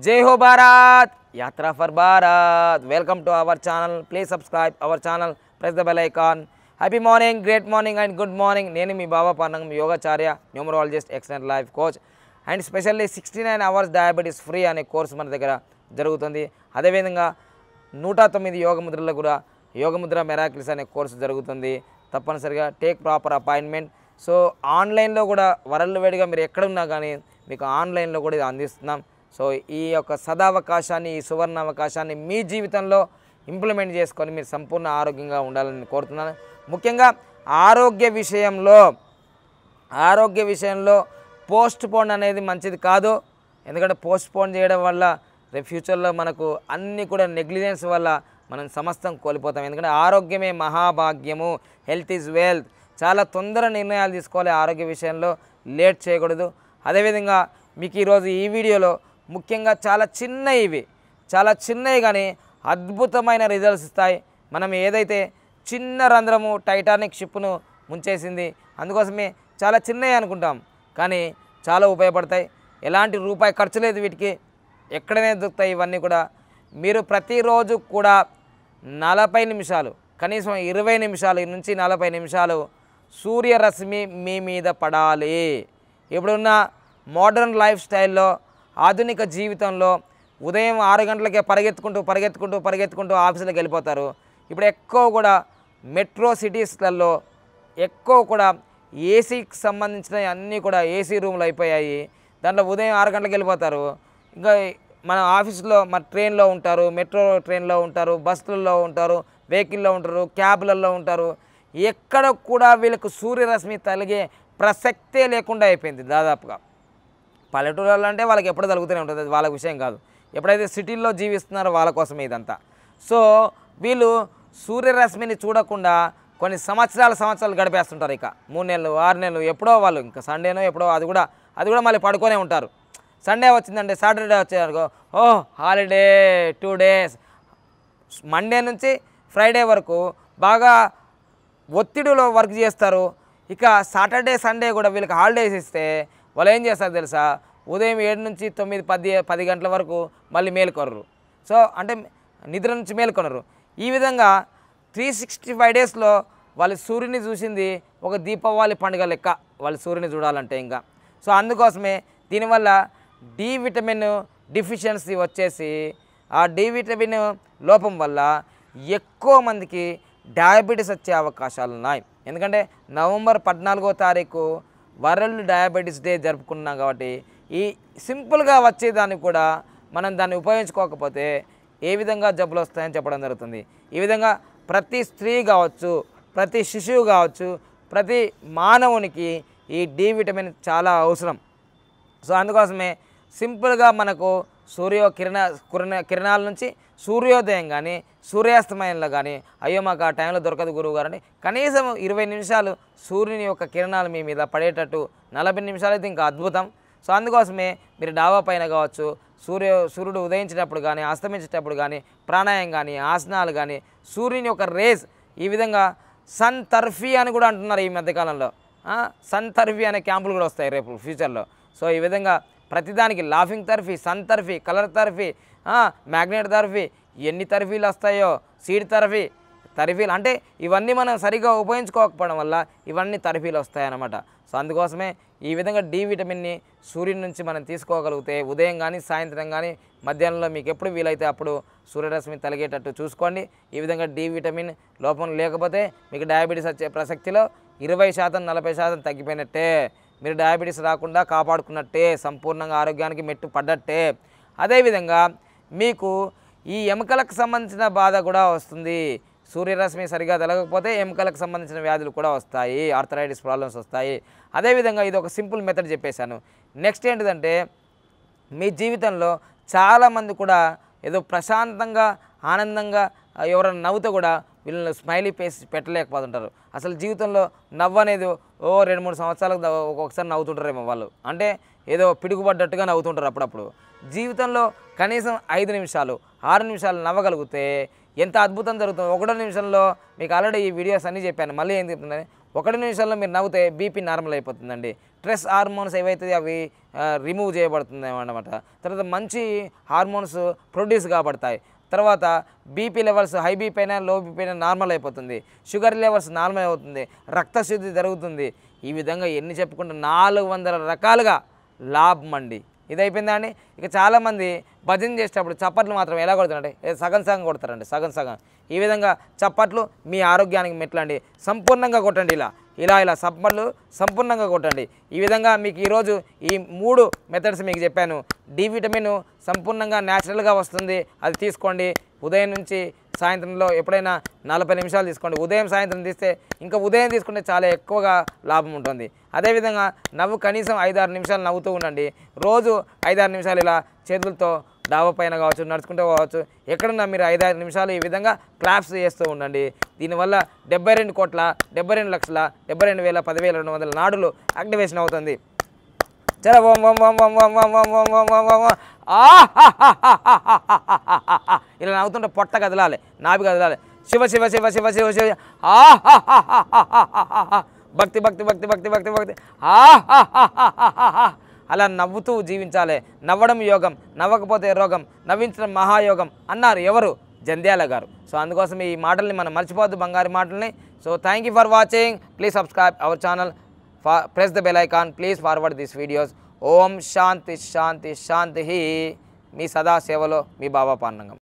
జై Ho Bharat Yatra for Bharat welcome to our channel please subscribe our channel press the bell icon happy morning great morning and good morning నేను మీ Baba Panangam Yogacharya numerologist excellent life coach and specially sixty nine hours diabetes free అనే course మన దగ్గర జరుగుతుంది అదేవిధంగా నూట తొమ్మిది యోగ ముద్రలో కూడా యోగముద్ర మెరాకిల్స్ అనే కోర్సు జరుగుతుంది తప్పనిసరిగా టేక్ ప్రాపర్ అపాయింట్మెంట్ సో ఆన్లైన్లో కూడా వరల్డ్ వైడ్గా మీరు ఎక్కడున్నా కానీ మీకు ఆన్లైన్లో కూడా ఇది అందిస్తున్నాం సో ఈ యొక్క సదావకాశాన్ని ఈ సువర్ణ అవకాశాన్ని మీ జీవితంలో ఇంప్లిమెంట్ చేసుకొని మీరు సంపూర్ణ ఆరోగ్యంగా ఉండాలని కోరుతున్నాను ముఖ్యంగా ఆరోగ్య విషయంలో ఆరోగ్య విషయంలో పోస్ట్ పోన్ అనేది మంచిది కాదు ఎందుకంటే పోస్ట్ పోన్ చేయడం వల్ల రేపు ఫ్యూచర్లో మనకు అన్నీ కూడా నెగ్లిజెన్స్ వల్ల మనం సమస్తం కోల్పోతాం ఎందుకంటే ఆరోగ్యమే మహాభాగ్యము హెల్త్ ఈజ్ వెల్త్ చాలా తొందర నిర్ణయాలు తీసుకోవాలి ఆరోగ్య విషయంలో లేట్ చేయకూడదు అదేవిధంగా మీకు ఈరోజు ఈ వీడియోలో ముఖ్యంగా చాలా చిన్న ఇవి చాలా చిన్నవి కానీ అద్భుతమైన రిజల్ట్స్ ఇస్తాయి మనం ఏదైతే చిన్న రంధ్రము టైటానిక్ షిప్ను ముంచేసింది అందుకోసమే చాలా చిన్నవి అనుకుంటాం కానీ చాలా ఉపయోగపడతాయి ఎలాంటి రూపాయి ఖర్చు లేదు వీటికి ఎక్కడనే దొరుకుతాయి ఇవన్నీ కూడా మీరు ప్రతిరోజు కూడా నలభై నిమిషాలు కనీసం ఇరవై నిమిషాలు నుంచి నలభై నిమిషాలు సూర్యరశ్మి మీ మీద పడాలి ఇప్పుడున్న మోడర్న్ లైఫ్ స్టైల్లో ఆధునిక జీవితంలో ఉదయం ఆరు గంటలకే పరిగెత్తుకుంటూ పరిగెత్తుకుంటూ పరిగెత్తుకుంటూ ఆఫీసులకు వెళ్ళిపోతారు ఇప్పుడు ఎక్కువ కూడా మెట్రో సిటీస్లలో ఎక్కువ కూడా ఏసీకి సంబంధించిన అన్నీ కూడా ఏసీ రూమ్లు అయిపోయాయి దాంట్లో ఉదయం ఆరు గంటలకు వెళ్ళిపోతారు ఇంకా మన ఆఫీస్లో మన ట్రైన్లో ఉంటారు మెట్రో ట్రైన్లో ఉంటారు బస్సులలో ఉంటారు వెహికల్లో ఉంటారు క్యాబ్లలో ఉంటారు ఎక్కడ కూడా వీళ్ళకు సూర్యరశ్మి తలిగే ప్రసక్తే లేకుండా అయిపోయింది దాదాపుగా పల్లెటూళ్ళలో అంటే వాళ్ళకి ఎప్పుడు తలుగుతూనే ఉంటుంది అది వాళ్ళ విషయం కాదు ఎప్పుడైతే సిటీల్లో జీవిస్తున్నారో వాళ్ళ కోసమే ఇదంతా సో వీళ్ళు సూర్యరశ్మిని చూడకుండా కొన్ని సంవత్సరాల సంవత్సరాలు గడిపేస్తుంటారు ఇక మూడు నెలలు ఆరు నెలలు ఎప్పుడో వాళ్ళు ఇంకా సండేనో ఎప్పుడో అది కూడా అది కూడా మళ్ళీ పడుకొనే ఉంటారు సండే వచ్చిందంటే సాటర్డే వచ్చేదనుకో ఓ హాలిడే టూ డేస్ మండే నుంచి ఫ్రైడే వరకు బాగా ఒత్తిడిలో వర్క్ చేస్తారు ఇక సాటర్డే సండే కూడా వీళ్ళకి హాలిడేస్ ఇస్తే వాళ్ళు ఏం చేస్తారు తెలుసా ఉదయం ఏడు నుంచి తొమ్మిది పది పది గంటల వరకు మళ్ళీ మేలుకొనరు సో అంటే నిద్ర నుంచి మేలుకొనరు ఈ విధంగా త్రీ సిక్స్టీ ఫైవ్ డేస్లో వాళ్ళు సూర్యుని చూసింది ఒక దీపావళి పండుగ లెక్క వాళ్ళు సూర్యుని చూడాలంటే ఇంకా సో అందుకోసమే దీనివల్ల డి విటమిన్ డిఫిషియన్సీ వచ్చేసి ఆ డి విటమిన్ లోపం వల్ల ఎక్కువ మందికి డయాబెటీస్ వచ్చే అవకాశాలు ఉన్నాయి ఎందుకంటే నవంబర్ పద్నాలుగో తారీఖు వరల్డ్ డయాబెటీస్ డే జరుపుకున్నాం కాబట్టి ఈ సింపుల్గా వచ్చేదాన్ని కూడా మనం దాన్ని ఉపయోగించుకోకపోతే ఏ విధంగా జబ్బులు వస్తాయని చెప్పడం జరుగుతుంది ఈ విధంగా ప్రతి స్త్రీ కావచ్చు ప్రతి శిశువు కావచ్చు ప్రతి మానవునికి ఈ డి విటమిన్ చాలా అవసరం సో అందుకోసమే సింపుల్గా మనకు సూర్య కిరణ కిరణ కిరణాల నుంచి సూర్యోదయం కానీ సూర్యాస్తమయంలో కానీ అయ్యో మాకు ఆ టైంలో దొరకదు గురువు గారు అని కనీసం ఇరవై నిమిషాలు సూర్యుని యొక్క కిరణాలు మీ మీద పడేటట్టు నలభై నిమిషాలు అయితే ఇంకా అద్భుతం సో అందుకోసమే మీరు డాబా పైన కావచ్చు సూర్య సూర్యుడు ఉదయించేటప్పుడు కానీ అస్తమించేటప్పుడు కానీ ప్రాణాయం కానీ ఆసనాలు కానీ సూర్యుని యొక్క రేస్ ఈ విధంగా సన్ తర్ఫీ అని కూడా అంటున్నారు ఈ మధ్యకాలంలో ఆ, సన్ తర్ఫీ అనే క్యాంపులు కూడా వస్తాయి రేపు ఫ్యూచర్లో సో ఈ విధంగా ప్రతిదానికి laughing therapy sun therapy colour therapy ఆ, మ్యాగ్నెట్ తర్ఫీ ఎన్ని తర్ఫీలు వస్తాయో సీడ్ తర్ఫీ తర్ఫీలు అంటే ఇవన్నీ మనం సరిగా ఉపయోగించుకోకపోవడం వల్ల ఇవన్నీ తర్ఫీలు వస్తాయన్నమాట సో అందుకోసమే ఈ విధంగా డి విటమిన్ని సూర్యుని నుంచి మనం తీసుకోగలిగితే ఉదయం కానీ సాయంత్రం కానీ మధ్యాహ్నంలో మీకు ఎప్పుడు వీలైతే అప్పుడు సూర్యరశ్మి తలిగేటట్టు చూసుకోండి ఈ విధంగా డి విటమిన్ లోపం లేకపోతే మీకు డయాబెటీస్ వచ్చే ప్రసక్తిలో ఇరవై శాతం నలభై శాతం తగ్గిపోయినట్టే మీరు డయాబెటీస్ రాకుండా కాపాడుకున్నట్టే సంపూర్ణంగా ఆరోగ్యానికి మెట్టు పడ్డట్టే అదేవిధంగా మీకు ఈ ఎముకలకు సంబంధించిన బాధ కూడా వస్తుంది సూర్యరశ్మి సరిగా తొలగకపోతే ఎముకలకు సంబంధించిన వ్యాధులు కూడా వస్తాయి ఆర్థరైటిస్ ప్రాబ్లమ్స్ వస్తాయి అదేవిధంగా ఇది ఒక సింపుల్ మెథడ్ చెప్పేశాను నెక్స్ట్ ఏంటిదంటే మీ జీవితంలో చాలామంది కూడా ఏదో ప్రశాంతంగా ఆనందంగా ఆ, ఎవరైనా నవ్వుతో కూడా వీళ్ళని స్మైలీ ఫేస్ పెట్టలేకపోతుంటారు అసలు జీవితంలో నవ్వు అనేది ఓ రెండు మూడు సంవత్సరాలకు ద- ఒక్కొక్కసారి నవ్వుతుంటారేమో వాళ్ళు అంటే ఏదో పిడుగుపడ్డట్టుగా నవ్వుతుంటారు అప్పుడప్పుడు జీవితంలో కనీసం ఐదు నిమిషాలు ఆరు నిమిషాలు నవ్వగలిగితే ఎంత అద్భుతం జరుగుతుంది ఒకటో నిమిషంలో మీకు ఆల్రెడీ ఈ వీడియోస్ అన్నీ చెప్పాను మళ్ళీ ఏం చెప్తున్నాను ఒకటి నిమిషాల్లో మీరు నవ్వుతే బీపీ నార్మల్ అయిపోతుందండి స్ట్రెస్ హార్మోన్స్ ఏవైతే అవి రిమూవ్ చేయబడుతుంది అన్నమాట తర్వాత మంచి హార్మోన్స్ ప్రొడ్యూస్ కాబడతాయి తర్వాత బీపీ లెవెల్స్ హై బీపీ అయినా లో బీపీ అయినా నార్మల్ అయిపోతుంది షుగర్ లెవెల్స్ నార్మల్ అవుతుంది రక్తశుద్ధి జరుగుతుంది ఈ విధంగా ఎన్ని చెప్పుకుంటే నాలుగు వందల రకాలుగా లాభం అండి ఇది అయిపోయిందా అండి ఇక చాలామంది భజన చేసేటప్పుడు చప్పట్లు మాత్రం ఎలా కొడతారంటే ఏ సగం సగం కొడతారండి సగం సగం ఈ విధంగా చప్పట్లు మీ ఆరోగ్యానికి మెట్లండి సంపూర్ణంగా కొట్టండి ఇలా ఇలా ఇలా చప్పట్లు సంపూర్ణంగా కొట్టండి ఈ విధంగా మీకు ఈరోజు ఈ మూడు మెథడ్స్ మీకు చెప్పాను డి విటమిన్ సంపూర్ణంగా న్యాచురల్గా వస్తుంది అది తీసుకోండి ఉదయం నుంచి సాయంత్రంలో ఎప్పుడైనా నలభై నిమిషాలు తీసుకోండి ఉదయం సాయంత్రం తీస్తే ఇంకా ఉదయం తీసుకుంటే చాలా ఎక్కువగా లాభం ఉంటుంది అదేవిధంగా నవ్వు కనీసం ఐదారు నిమిషాలు నవ్వుతూ ఉండండి రోజు ఐదారు నిమిషాలు ఇలా చేతులతో డాబా పైన కావచ్చు నడుచుకుంటూ కావచ్చు ఎక్కడున్నా మీరు ఐదారు నిమిషాలు ఈ విధంగా క్లాప్స్ చేస్తూ ఉండండి దీనివల్ల డెబ్బై రెండు కోట్ల డెబ్బై రెండు లక్షల డెబ్బై రెండు వేల పదివేల రెండు వందల నాడులు యాక్టివేషన్ అవుతుంది చల ఓం ఓం ఓం ఓం ఓం ఓం ఓం ఓం ఓం ఓం ఓం ఓం. ఆహాహాహాహాహాహాహా. ఇలా నవ్వుతుంటే పొట్ట కదలాలి నాభి కదలాలి శివ శివ శివ శివ శివ శివ ఆహాహాహాహాహాహా. భక్తి భక్తి భక్తి భక్తి భక్తి భక్తి ఆహాహాహాహాహా. అలా నవ్వుతూ జీవించాలి నవ్వడం యోగం నవ్వకపోతే రోగం నవ్వించడం మహాయోగం అన్నారు ఎవరు జంధ్యాల గారు సో అందుకోసం ఈ మాటల్ని మనం మర్చిపోవద్దు బంగారు మాటల్ని so thank you for watching please subscribe our channel press the bell icon please forward this videos ఓం శాంతి శాంతి శాంతి మీ సదా సేవలో మీ బాబా పాండంగం